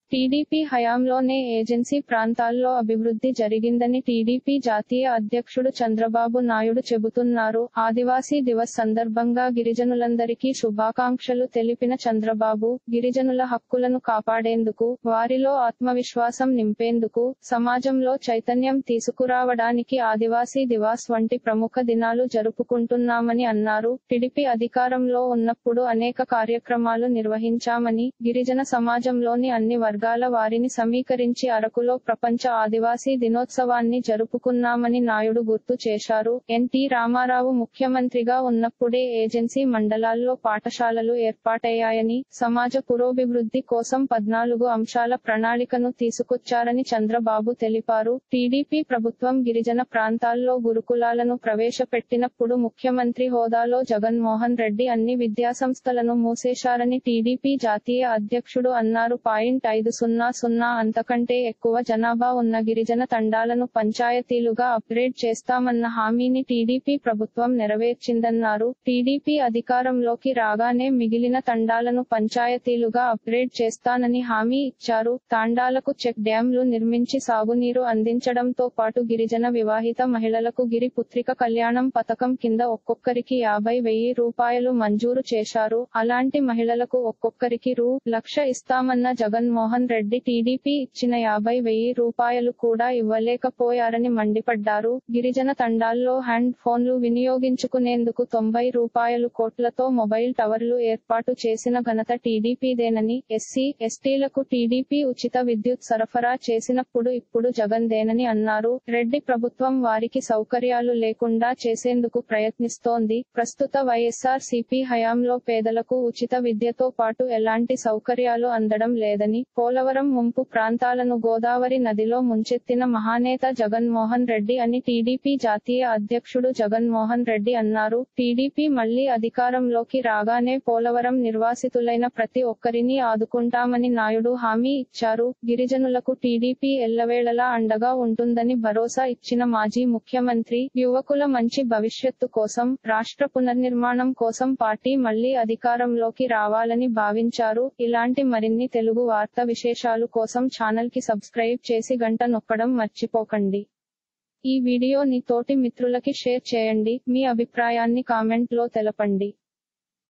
TDP హయాంలోనే agency ప్రాంతాల్లో అభివృద్ధి జరిగిందని టీడీపీ జాతీయ అధ్యక్షుడు చంద్రబాబు నాయుడు చెబుతున్నారు ఆదివాసీ దివస్ సందర్భంగా గిరిజనులందరికీ శుభాకాంక్షలు తెలిపిన చంద్రబాబు గిరిజనుల హక్కులను కాపాడేందుకు వారిలో ఆత్మవిశ్వాసం నింపేందుకు సమాజంలో చైతన్యం తీసుకురావడానికి ఆదివాసీ దివాస్ వంటి ప్రముఖ దినాలు జరుపుకుంటున్నామని అన్నారు టిడిపి అధికారంలో ఉన్నప్పుడు అనేక కార్యక్రమాలు నిర్వహించామని గిరిజన సమాజంలోని అన్ని వర్గాల వారిని సమీకరించి అరకులో ప్రపంచ ఆదివాసీ దినోత్సవాన్ని జరుపుకున్నామని నాయుడు గుర్తు చేశారు ఎన్టీ రామారావు ముఖ్యమంత్రిగా ఉన్నప్పుడే ఏజెన్సీ మండలాల్లో పాఠశాలలు ఏర్పాటయ్యాయని సమాజ పురోభివృద్ధి కోసం పద్నాలుగు అంశాల ప్రణాళికను తీసుకొచ్చారని చంద్రబాబు తెలిపారు టీడీపీ ప్రభుత్వం గిరిజన ప్రాంతాల్లో గురుకులాలను ప్రవేశపెట్టినప్పుడు ముఖ్యమంత్రి హోదాలో జగన్మోహన్ రెడ్డి అన్ని విద్యాసంస్థలను మూసేశారని టీడీపీ జాతీయ అధ్యక్షుడు అన్నారు పాయింట్ ఐదు సున్నా సున్నా అంతకంటే ఎక్కువ జనాభా ఉన్న గిరిజన తండాలను పంచాయతీలుగా అప్గ్రేడ్ చేస్తామన్న హామీని టీడీపీ ప్రభుత్వం నెరవేర్చిందన్నారు టీడీపీ అధికారంలోకి రాగానే మిగిలిన తండాలను పంచాయతీలుగా అప్గ్రేడ్ చేస్తానని హామీ ఇచ్చారు తాండాలకు చెక్ డ్యాంలు నిర్మించి సాగునీరు అందించడంతో పాటు గిరిజన వివాహిత మహిళలకు గిరి పుత్రిక కళ్యాణం పథకం కింద ఒక్కొక్కరికి యాభై వెయ్యి రూపాయలు మంజూరు చేశారు అలాంటి మహిళలకు ఒక్కొక్కరికి రూ లక్ష ఇస్తామన్న జగన్మోహన్ రెడ్డి టీడీపీ ఇచ్చిన యాభై వెయ్యి రూపాయలు కూడా ఇవ్వలేకపోయారని మండిపడ్డారు గిరిజన తండాల్లో హ్యాండ్ ఫోన్లు వినియోగించుకునేందుకు తొంభై రూపాయలు కోట్లతో మొబైల్ టవర్లు ఏర్పాటు చేసిన ఘనత టీడీపీదేనని ఎస్సీ ఎస్టీలకు టీడీపీ ఉచిత విద్యుత్ సరఫరా చేసినప్పుడు ఇప్పుడు జగన్దేనని అన్నారు రెడ్డి ప్రభుత్వం వారికి సౌకర్యాలు లేకుండా చేసేందుకు ప్రయత్నిస్తోంది ప్రస్తుత వైఎస్ఆర్ సిపి హయాంలో పేదలకు ఉచిత విద్యతో పాటు ఎలాంటి సౌకర్యాలు అందడం లేదని పోలవరం ముంపు ప్రాంతాలను గోదావరి నదిలో ముంచెత్తిన మహానేత జగన్మోహన్ రెడ్డి అని టీడీపీ జాతీయ అధ్యక్షుడు జగన్మోహన్ రెడ్డి అన్నారు టీడీపీ మళ్లీ అధికారంలోకి రాగానే పోలవరం నిర్వాసితులైన ప్రతి ఒక్కరిని ఆదుకుంటామని నాయుడు హామీ ఇచ్చారు గిరిజనులకు టీడీపీ ఎల్లవేళలా అండగా ఉంటుందని భరోసా ఇచ్చిన మాజీ ముఖ్యమంత్రి యువకుల మంచి భవిష్యత్తు కోసం రాష్ట్ర పునర్నిర్మాణం కోసం పార్టీ మళ్లీ అధికారంలోకి రావాలని భావించారు ఇలాంటి మరిన్ని తెలుగు వార్త విశేషాలు కోసం ఛానల్ కి సబ్స్క్రైబ్ చేసి గంట నొక్కడం మర్చిపోకండి ఈ వీడియోని తోటి మిత్రులకి షేర్ చేయండి మీ అభిప్రాయాన్ని కామెంట్ లో తెలపండి